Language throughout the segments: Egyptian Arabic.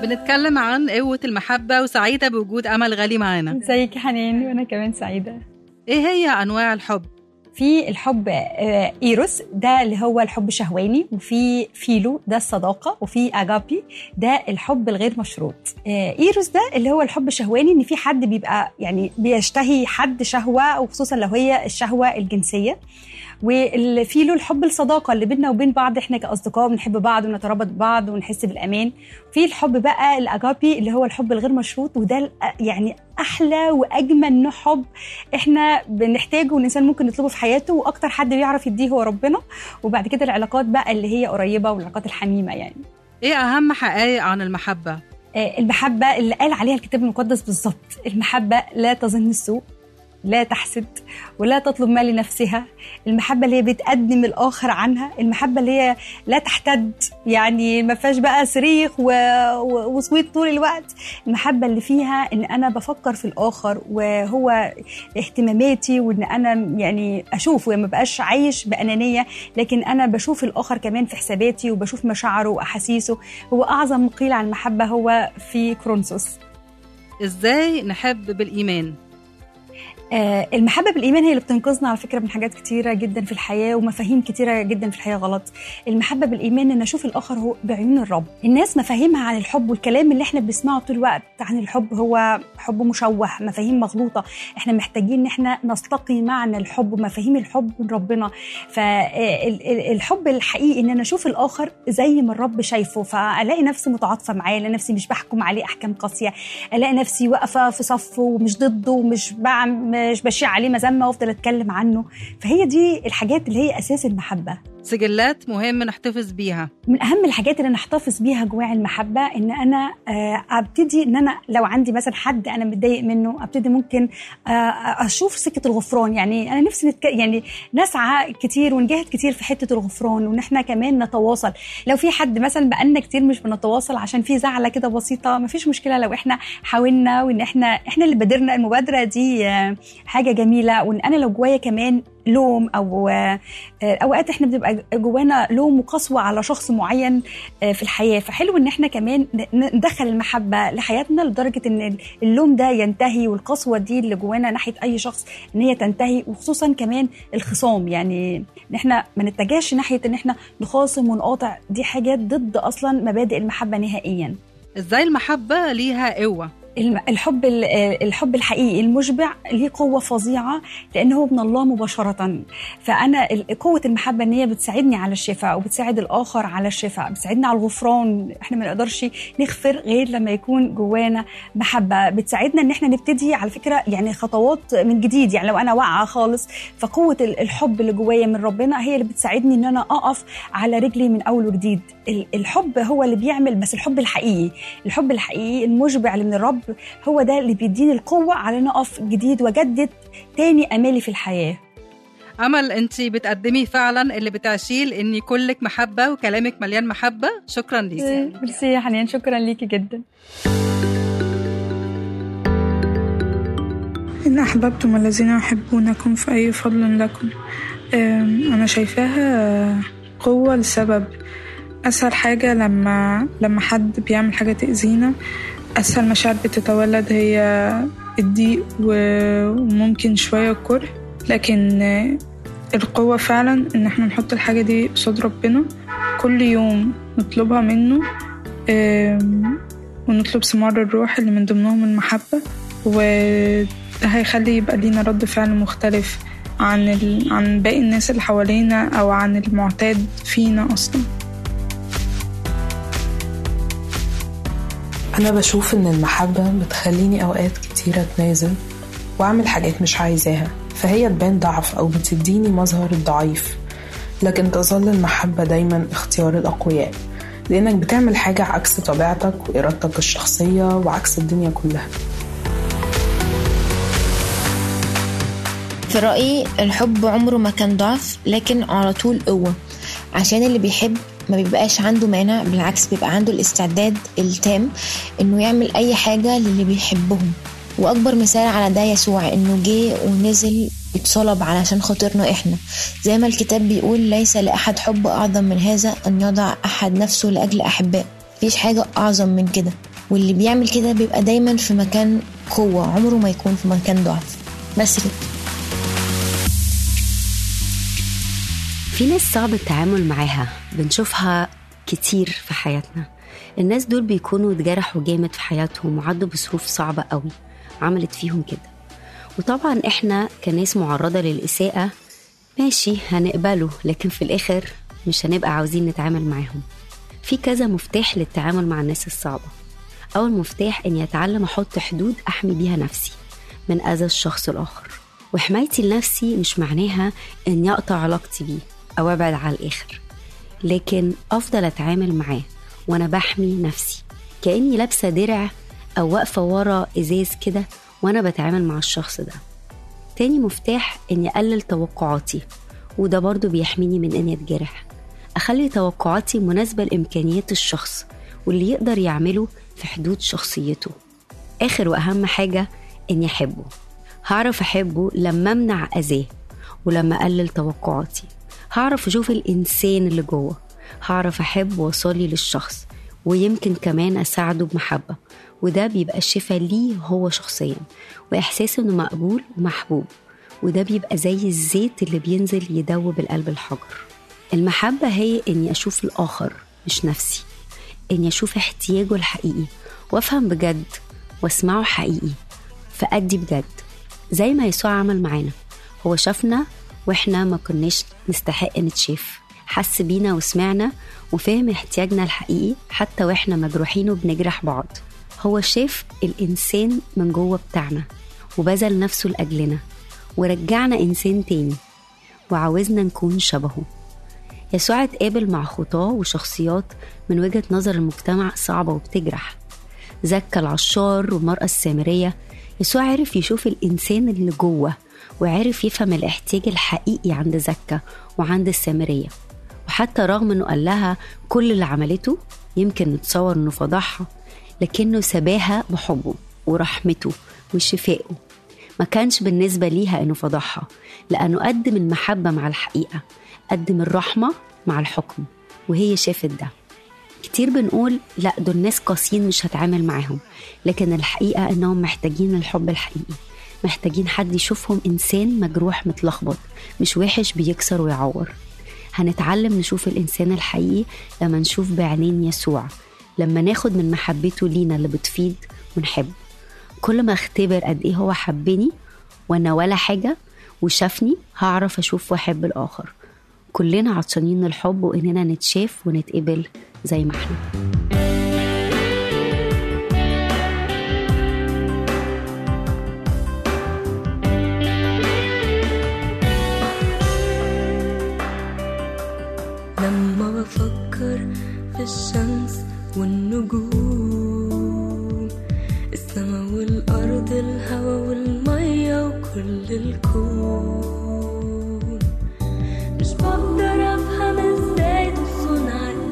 بنتكلم عن قوة المحبة وسعيدة بوجود أمل غالي معانا ازيك يا حنان وانا كمان سعيده إيه هي أنواع الحب؟ في الحب آه، ايروس ده اللي هو الحب شهواني وفي فيلو ده الصداقه وفي اجابي ده الحب الغير مشروط آه، ايروس ده اللي هو الحب الشهواني ان في حد بيبقى يعني بيشتهي حد شهوه وخصوصا لو هي الشهوه الجنسيه والفيلو الحب الصداقه اللي بيننا وبين بعض احنا كاصدقاء بنحب بعض ونترابط ببعض ونحس بالامان في الحب بقى الاجابي اللي هو الحب الغير مشروط وده ال- يعني احلى واجمل نوع حب احنا بنحتاجه والانسان ممكن يطلبه في حياته واكتر حد بيعرف يديه هو ربنا وبعد كده العلاقات بقى اللي هي قريبه والعلاقات الحميمه يعني إيه أهم حقائق عن المحبة؟ آه، المحبة اللي قال عليها الكتاب المقدس بالظبط المحبة لا تظن السوء لا تحسد ولا تطلب ما لنفسها المحبة اللي هي بتقدم الآخر عنها المحبة اللي هي لا تحتد يعني ما فيهاش بقى صريخ و... و... وصويت طول الوقت المحبة اللي فيها إن أنا بفكر في الآخر وهو اهتماماتي وإن أنا يعني أشوفه ما بقاش عايش بأنانية لكن أنا بشوف الآخر كمان في حساباتي وبشوف مشاعره وأحاسيسه هو أعظم قيل عن المحبة هو في كرونسوس إزاي نحب بالإيمان؟ آه، المحبة بالإيمان هي اللي بتنقذنا على فكرة من حاجات كتيرة جدا في الحياة ومفاهيم كتيرة جدا في الحياة غلط المحبة بالإيمان إن أشوف الآخر هو بعيون الرب الناس مفاهيمها عن الحب والكلام اللي احنا بنسمعه طول الوقت عن الحب هو حب مشوه مفاهيم مغلوطة احنا محتاجين إن احنا نستقي معنى الحب ومفاهيم الحب من ربنا فالحب الحقيقي إن أنا أشوف الآخر زي ما الرب شايفه فألاقي نفسي متعاطفة معاه ألاقي نفسي مش بحكم عليه أحكام قاسية الاقي نفسي واقفه في صفه ومش ضده ومش بعم مش بشيع عليه مذمه وافضل اتكلم عنه فهي دي الحاجات اللي هي اساس المحبه سجلات مهم نحتفظ بيها من اهم الحاجات اللي انا احتفظ بيها جواع المحبه ان انا آه، ابتدي ان انا لو عندي مثلا حد انا متضايق منه ابتدي ممكن آه، اشوف سكه الغفران يعني انا نفسي نتك... يعني نسعى كتير ونجاهد كتير في حته الغفران وان احنا كمان نتواصل لو في حد مثلا بقالنا كتير مش بنتواصل عشان في زعله كده بسيطه مفيش مشكله لو احنا حاولنا وان احنا احنا اللي بادرنا المبادره دي آه، حاجه جميله وان انا لو جوايا كمان لوم او آه، آه، اوقات احنا بنبقى جوانا لوم وقسوه على شخص معين آه، في الحياه فحلو ان احنا كمان ن- ندخل المحبه لحياتنا لدرجه ان اللوم ده ينتهي والقسوه دي اللي جوانا ناحيه اي شخص ان هي تنتهي وخصوصا كمان الخصام يعني ان احنا ما نتجهش ناحيه ان احنا نخاصم ونقاطع دي حاجات ضد اصلا مبادئ المحبه نهائيا إزاي المحبة ليها قوة؟ الم- الحب ال- الحب الحقيقي المشبع ليه قوه فظيعه لانه هو من الله مباشره فانا ال- قوه المحبه ان هي بتساعدني على الشفاء وبتساعد الاخر على الشفاء بتساعدنا على الغفران احنا ما نقدرش نغفر غير لما يكون جوانا محبه بتساعدنا ان احنا نبتدي على فكره يعني خطوات من جديد يعني لو انا واقعه خالص فقوه ال- الحب اللي جوايا من ربنا هي اللي بتساعدني ان انا اقف على رجلي من اول وجديد ال- الحب هو اللي بيعمل بس الحب الحقيقي الحب الحقيقي المشبع اللي من الرب هو ده اللي بيديني القوة على أن أقف جديد وأجدد تاني أمالي في الحياة أمل أنت بتقدمي فعلا اللي بتعشيه لأني كلك محبة وكلامك مليان محبة شكرا ليكي ميرسي يا حنان شكرا ليكي جدا إن أحببتم الذين يحبونكم فأي فضل لكم أم، أنا شايفاها قوة لسبب أسهل حاجة لما لما حد بيعمل حاجة تأذينا أسهل مشاعر بتتولد هي الضيق و- وممكن شوية الكره لكن آه، القوة فعلا إن احنا نحط الحاجة دي قصاد ربنا كل يوم نطلبها منه آم، ونطلب ثمار الروح اللي من ضمنهم المحبة وده هيخلي يبقى لينا رد فعل مختلف عن ال... عن باقي الناس اللي حوالينا أو عن المعتاد فينا أصلا أنا بشوف إن المحبة بتخليني أوقات كتيرة أتنازل وأعمل حاجات مش عايزاها فهي تبان ضعف أو بتديني مظهر الضعيف لكن تظل المحبة دايما اختيار الأقوياء لأنك بتعمل حاجة عكس طبيعتك وإرادتك الشخصية وعكس الدنيا كلها في رأيي الحب عمره ما كان ضعف لكن على طول قوة عشان اللي بيحب ما بيبقاش عنده مانع بالعكس بيبقى عنده الاستعداد التام انه يعمل اي حاجة للي بيحبهم واكبر مثال على ده يسوع انه جه ونزل اتصلب علشان خاطرنا احنا زي ما الكتاب بيقول ليس لاحد حب اعظم من هذا ان يضع احد نفسه لاجل احبائه مفيش حاجة اعظم من كده واللي بيعمل كده بيبقى دايما في مكان قوة عمره ما يكون في مكان ضعف بس كده في ناس صعب التعامل معاها بنشوفها كتير في حياتنا الناس دول بيكونوا اتجرحوا جامد في حياتهم وعدوا بظروف صعبة قوي عملت فيهم كده وطبعا احنا كناس معرضة للإساءة ماشي هنقبله لكن في الآخر مش هنبقى عاوزين نتعامل معاهم في كذا مفتاح للتعامل مع الناس الصعبة أول مفتاح إني أتعلم أحط حدود أحمي بيها نفسي من أذى الشخص الآخر وحمايتي لنفسي مش معناها إني أقطع علاقتي بيه أو أبعد على الآخر لكن أفضل أتعامل معاه وأنا بحمي نفسي كأني لابسة درع أو واقفة ورا إزاز كده وأنا بتعامل مع الشخص ده تاني مفتاح إني أقلل توقعاتي وده برضو بيحميني من إني أتجرح أخلي توقعاتي مناسبة لإمكانيات الشخص واللي يقدر يعمله في حدود شخصيته آخر وأهم حاجة إني أحبه هعرف أحبه لما أمنع أذاه ولما أقلل توقعاتي هعرف أشوف الإنسان اللي جوه هعرف أحب وأصلي للشخص ويمكن كمان أساعده بمحبة وده بيبقى الشفاء ليه هو شخصيا وإحساس إنه مقبول ومحبوب وده بيبقى زي الزيت اللي بينزل يدوب القلب الحجر المحبة هي إني أشوف الآخر مش نفسي إني أشوف احتياجه الحقيقي وأفهم بجد وأسمعه حقيقي فأدي بجد زي ما يسوع عمل معانا هو شافنا وإحنا ما كناش نستحق نتشاف حس بينا وسمعنا وفهم احتياجنا الحقيقي حتى وإحنا مجروحين وبنجرح بعض هو شاف الإنسان من جوه بتاعنا وبذل نفسه لأجلنا ورجعنا إنسان تاني وعاوزنا نكون شبهه يسوع اتقابل مع خطاه وشخصيات من وجهة نظر المجتمع صعبة وبتجرح زكى العشار والمرأة السامرية يسوع عرف يشوف الإنسان اللي جوه وعرف يفهم الاحتياج الحقيقي عند زكا وعند السامرية وحتى رغم انه قال لها كل اللي عملته يمكن نتصور انه فضحها لكنه سباها بحبه ورحمته وشفائه ما كانش بالنسبة ليها انه فضحها لأنه قدم المحبة مع الحقيقة قدم الرحمة مع الحكم وهي شافت ده كتير بنقول لا دول ناس قاسيين مش هتعامل معاهم لكن الحقيقة انهم محتاجين الحب الحقيقي محتاجين حد يشوفهم انسان مجروح متلخبط مش وحش بيكسر ويعور هنتعلم نشوف الانسان الحقيقي لما نشوف بعينين يسوع لما ناخد من محبته لينا اللي بتفيد ونحب كل ما اختبر قد ايه هو حبني وانا ولا حاجه وشافني هعرف اشوف واحب الاخر كلنا عطشانين للحب واننا نتشاف ونتقبل زي ما احنا لما بفكر في الشمس والنجوم السما والأرض الهوا والمية وكل الكون مش بقدر أفهم ازاي تصون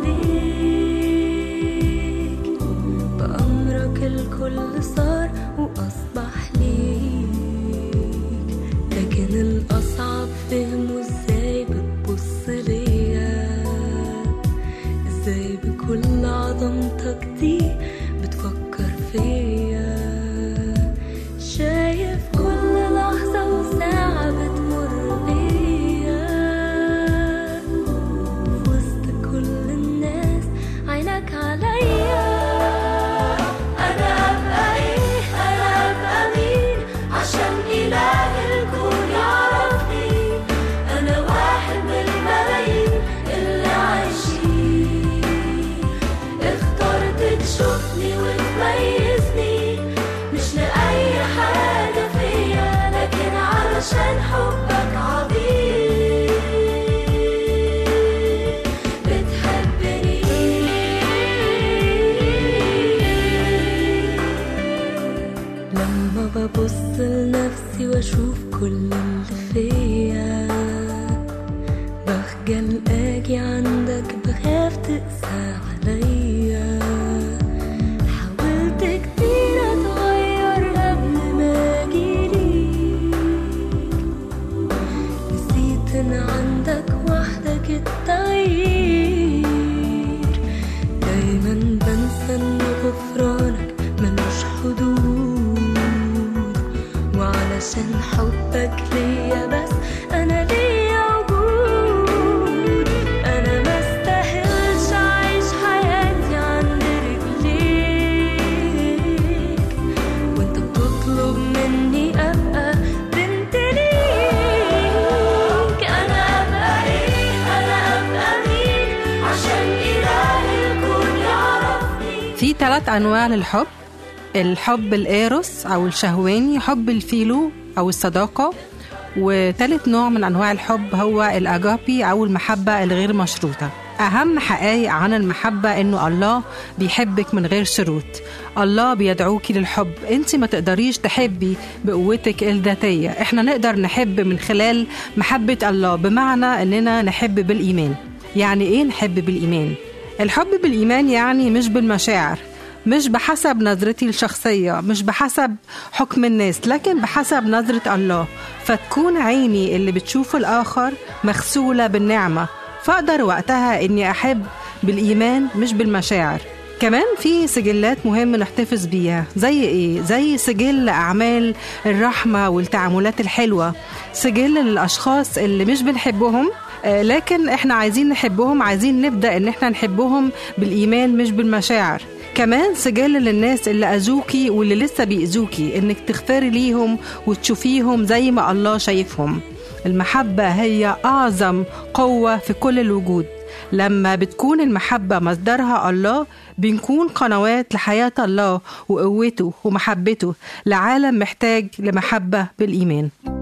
عليك بأمرك الكل صار وأصبح ليك لكن الأصعب فهمه ازاي بتبص ليا ازاي بكل عظمتك دي بتفكر فيا شايف كل لحظة وساعة بتمر بيا في وسط كل الناس عينك عليا أنا أبقى إيه أنا أبقى مين عشان إله الكون يعرفني أنا واحد من الملايين اللي عايشين اخترت تشوفني وتميزني مش لأي حاجة فيا لكن علشان حبك عظيم بتحبني لما ببص لنفسي واشوف كل اللي فيا بخجل اجي عندك بخاف تقسى عليا حاولت كتير اتغير قبل ما اجيليك نسيت ان عندك وحدك التغيير دايما بنسى ان غفرانك ثلاث أنواع للحب الحب الإيروس أو الشهواني حب الفيلو أو الصداقة وثالث نوع من أنواع الحب هو الأجابي أو المحبة الغير مشروطة أهم حقائق عن المحبة إنه الله بيحبك من غير شروط الله بيدعوكي للحب أنت ما تقدريش تحبي بقوتك الذاتية إحنا نقدر نحب من خلال محبة الله بمعنى إننا نحب بالإيمان يعني إيه نحب بالإيمان؟ الحب بالإيمان يعني مش بالمشاعر مش بحسب نظرتي الشخصية مش بحسب حكم الناس لكن بحسب نظرة الله فتكون عيني اللي بتشوف الآخر مغسولة بالنعمة فأقدر وقتها إني أحب بالإيمان مش بالمشاعر كمان في سجلات مهم نحتفظ بيها زي ايه زي سجل اعمال الرحمه والتعاملات الحلوه سجل للاشخاص اللي مش بنحبهم آه، لكن احنا عايزين نحبهم عايزين نبدا ان احنا نحبهم بالايمان مش بالمشاعر كمان سجل للناس اللي اذوكي واللي لسه بيأذوكي انك تغفري ليهم وتشوفيهم زي ما الله شايفهم المحبه هي اعظم قوه في كل الوجود لما بتكون المحبة مصدرها الله بنكون قنوات لحياة الله وقوته ومحبته لعالم محتاج لمحبة بالإيمان